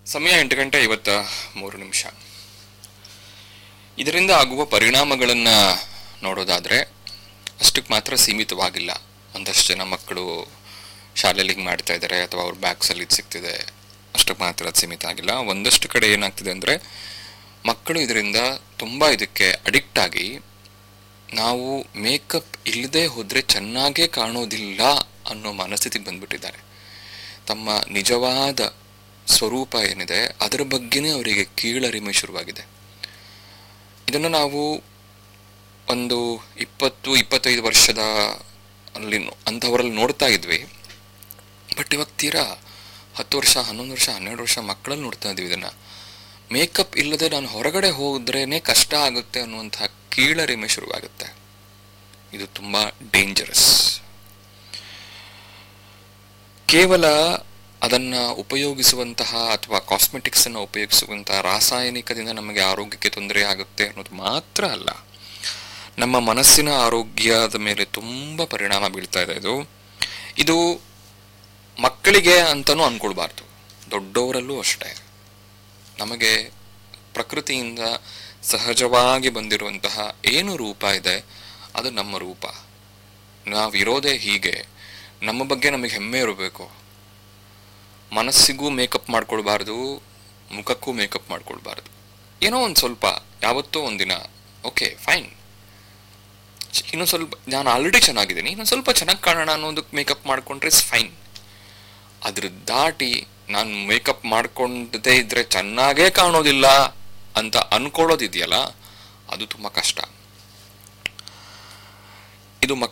ಸಮಯ ಎಂಟು ಗಂಟೆ ಐವತ್ತ ಮೂರು ನಿಮಿಷ ಇದರಿಂದ ಆಗುವ ಪರಿಣಾಮಗಳನ್ನು ನೋಡೋದಾದರೆ ಅಷ್ಟಕ್ಕೆ ಮಾತ್ರ ಸೀಮಿತವಾಗಿಲ್ಲ ಒಂದಷ್ಟು ಜನ ಮಕ್ಕಳು ಶಾಲೆಯಲ್ಲಿ ಹಿಂಗೆ ಮಾಡ್ತಾ ಇದ್ದಾರೆ ಅಥವಾ ಅವ್ರ ಬ್ಯಾಗ್ಸಲ್ಲಿ ಇದು ಸಿಗ್ತಿದೆ ಅಷ್ಟಕ್ಕೆ ಮಾತ್ರ ಅದು ಸೀಮಿತ ಆಗಿಲ್ಲ ಒಂದಷ್ಟು ಕಡೆ ಏನಾಗ್ತಿದೆ ಅಂದರೆ ಮಕ್ಕಳು ಇದರಿಂದ ತುಂಬ ಇದಕ್ಕೆ ಅಡಿಕ್ಟ್ ಆಗಿ ನಾವು ಮೇಕಪ್ ಇಲ್ಲದೆ ಹೋದರೆ ಚೆನ್ನಾಗೇ ಕಾಣೋದಿಲ್ಲ ಅನ್ನೋ ಮನಸ್ಥಿತಿಗೆ ಬಂದ್ಬಿಟ್ಟಿದ್ದಾರೆ ತಮ್ಮ ನಿಜವಾದ ಸ್ವರೂಪ ಏನಿದೆ ಅದರ ಬಗ್ಗೆನೇ ಅವರಿಗೆ ಕೀಳರಿಮೆ ಶುರುವಾಗಿದೆ ಇದನ್ನು ನಾವು ಒಂದು ಇಪ್ಪತ್ತು ಇಪ್ಪತ್ತೈದು ವರ್ಷದ ಅಲ್ಲಿ ನೋ- ಅಂಥವರಲ್ಲಿ ನೋಡ್ತಾ ಇದ್ವಿ ಬಟ್ ಇವಾಗ ತೀರಾ ಹತ್ತು ವರ್ಷ ಹನ್ನೊಂದು ವರ್ಷ ಹನ್ನೆರಡು ವರ್ಷ ಮಕ್ಕಳಲ್ಲಿ ನೋಡ್ತಾ ಇದ್ವಿ ಇದನ್ನು ಮೇಕಪ್ ಇಲ್ಲದೆ ನಾನು ಹೊರಗಡೆ ಹೋದ್ರೇನೆ ಕಷ್ಟ ಆಗುತ್ತೆ ಅನ್ನುವಂಥ ಕೀಳರಿಮೆ ಶುರುವಾಗುತ್ತೆ ಇದು ತುಂಬ ಡೇಂಜರಸ್ ಕೇವಲ ಅದನ್ನ ಉಪಯೋಗಿಸುವಂತಹ ಅಥವಾ ಕಾಸ್ಮೆಟಿಕ್ಸ್ ಅನ್ನು ಉಪಯೋಗಿಸುವಂತಹ ರಾಸಾಯನಿಕದಿಂದ ನಮಗೆ ಆರೋಗ್ಯಕ್ಕೆ ತೊಂದರೆ ಆಗುತ್ತೆ ಅನ್ನೋದು ಮಾತ್ರ ಅಲ್ಲ ನಮ್ಮ ಮನಸ್ಸಿನ ಆರೋಗ್ಯದ ಮೇಲೆ ತುಂಬ ಪರಿಣಾಮ ಬೀಳ್ತಾ ಇದೆ ಇದು ಇದು ಮಕ್ಕಳಿಗೆ ಅಂತಲೂ ಅನ್ಕೊಳ್ಬಾರ್ದು ದೊಡ್ಡವರಲ್ಲೂ ಅಷ್ಟೇ ನಮಗೆ ಪ್ರಕೃತಿಯಿಂದ ಸಹಜವಾಗಿ ಬಂದಿರುವಂತಹ ಏನು ರೂಪ ಇದೆ ಅದು ನಮ್ಮ ರೂಪ ನಾವಿರೋದೇ ಹೀಗೆ ನಮ್ಮ ಬಗ್ಗೆ ನಮಗೆ ಹೆಮ್ಮೆ ಇರಬೇಕು ಮನಸ್ಸಿಗೂ ಮೇಕಪ್ ಮಾಡ್ಕೊಳ್ಬಾರ್ದು ಮುಖಕ್ಕೂ ಮೇಕಪ್ ಮಾಡ್ಕೊಳ್ಬಾರ್ದು ಏನೋ ಒಂದು ಸ್ವಲ್ಪ ಯಾವತ್ತೋ ಒಂದಿನ ಓಕೆ ಫೈನ್ ಇನ್ನೊಂದು ಸ್ವಲ್ಪ ನಾನು ಆಲ್ರೆಡಿ ಚೆನ್ನಾಗಿದ್ದೀನಿ ಇನ್ನೊಂದು ಸ್ವಲ್ಪ ಚೆನ್ನಾಗಿ ಕಾಣೋಣ ಅನ್ನೋದಕ್ಕೆ ಮೇಕಪ್ ಮಾಡ್ಕೊಂಡ್ರೆ ಫೈನ್ ಅದ್ರ ದಾಟಿ ನಾನು ಮೇಕಪ್ ಮಾಡ್ಕೊಂಡದೇ ಇದ್ರೆ ಚೆನ್ನಾಗೇ ಕಾಣೋದಿಲ್ಲ ಅಂತ ಅನ್ಕೊಳ್ಳೋದಿದೆಯಲ್ಲ ಅದು ತುಂಬ ಕಷ್ಟ ಇದು ಮಕ್